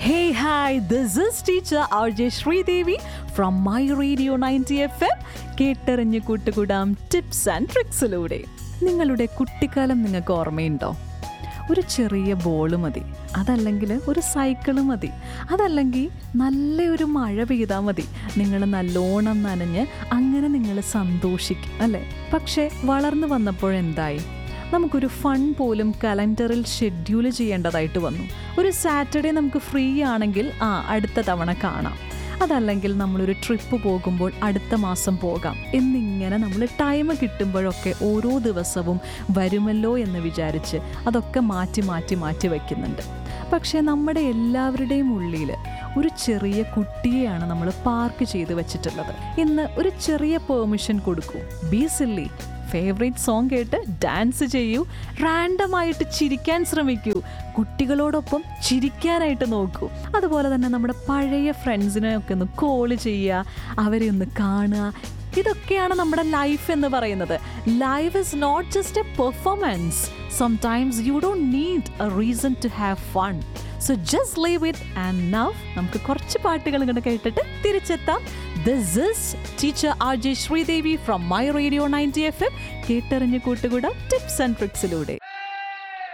Hey, hi, this is teacher RJ Sridevi from My Radio 90 FM. കേട്ടറിഞ്ഞ് കൂട്ടുകൂടാം tips and ട്രിക്സിലൂടെ നിങ്ങളുടെ കുട്ടിക്കാലം നിങ്ങൾക്ക് ഓർമ്മയുണ്ടോ ഒരു ചെറിയ ബോൾ മതി അതല്ലെങ്കിൽ ഒരു സൈക്കിള് മതി അതല്ലെങ്കിൽ നല്ലൊരു മഴ പെയ്താൽ മതി നിങ്ങൾ നല്ലോണം നനഞ്ഞ് അങ്ങനെ നിങ്ങൾ സന്തോഷിക്കും അല്ലേ പക്ഷേ വളർന്നു വന്നപ്പോഴെന്തായി നമുക്കൊരു ഫൺ പോലും കലണ്ടറിൽ ഷെഡ്യൂൾ ചെയ്യേണ്ടതായിട്ട് വന്നു ഒരു സാറ്റർഡേ നമുക്ക് ഫ്രീ ആണെങ്കിൽ ആ അടുത്ത തവണ കാണാം അതല്ലെങ്കിൽ നമ്മളൊരു ട്രിപ്പ് പോകുമ്പോൾ അടുത്ത മാസം പോകാം എന്നിങ്ങനെ നമ്മൾ ടൈം കിട്ടുമ്പോഴൊക്കെ ഓരോ ദിവസവും വരുമല്ലോ എന്ന് വിചാരിച്ച് അതൊക്കെ മാറ്റി മാറ്റി മാറ്റി വയ്ക്കുന്നുണ്ട് പക്ഷേ നമ്മുടെ എല്ലാവരുടെയും ഉള്ളിൽ ഒരു ചെറിയ കുട്ടിയെയാണ് നമ്മൾ പാർക്ക് ചെയ്ത് വെച്ചിട്ടുള്ളത് ഇന്ന് ഒരു ചെറിയ പെർമിഷൻ കൊടുക്കൂ ബി സില്ലി ഫേവറേറ്റ് സോങ് കേട്ട് ഡാൻസ് ചെയ്യൂ റാൻഡമായിട്ട് ചിരിക്കാൻ ശ്രമിക്കൂ കുട്ടികളോടൊപ്പം ചിരിക്കാനായിട്ട് നോക്കൂ അതുപോലെ തന്നെ നമ്മുടെ പഴയ ഫ്രണ്ട്സിനെ ഒക്കെ ഒന്ന് കോൾ ചെയ്യുക അവരെ ഒന്ന് കാണുക ഇതൊക്കെയാണ് നമ്മുടെ ലൈഫ് എന്ന് പറയുന്നത് life is not just a performance sometimes you don't need a reason to have fun so just leave it and now നമുക്ക് കുറച്ച് പാട്ടുകൾ ഇങ്ങോട്ട് കേട്ടിട്ട് തിരിച്ചെത്താം this is teacher R J Sridevi from my radio ninety F M കേട്ടറിഞ്ഞ് കൂട്ടുകൂടാം tips and ട്രിക്സിലൂടെ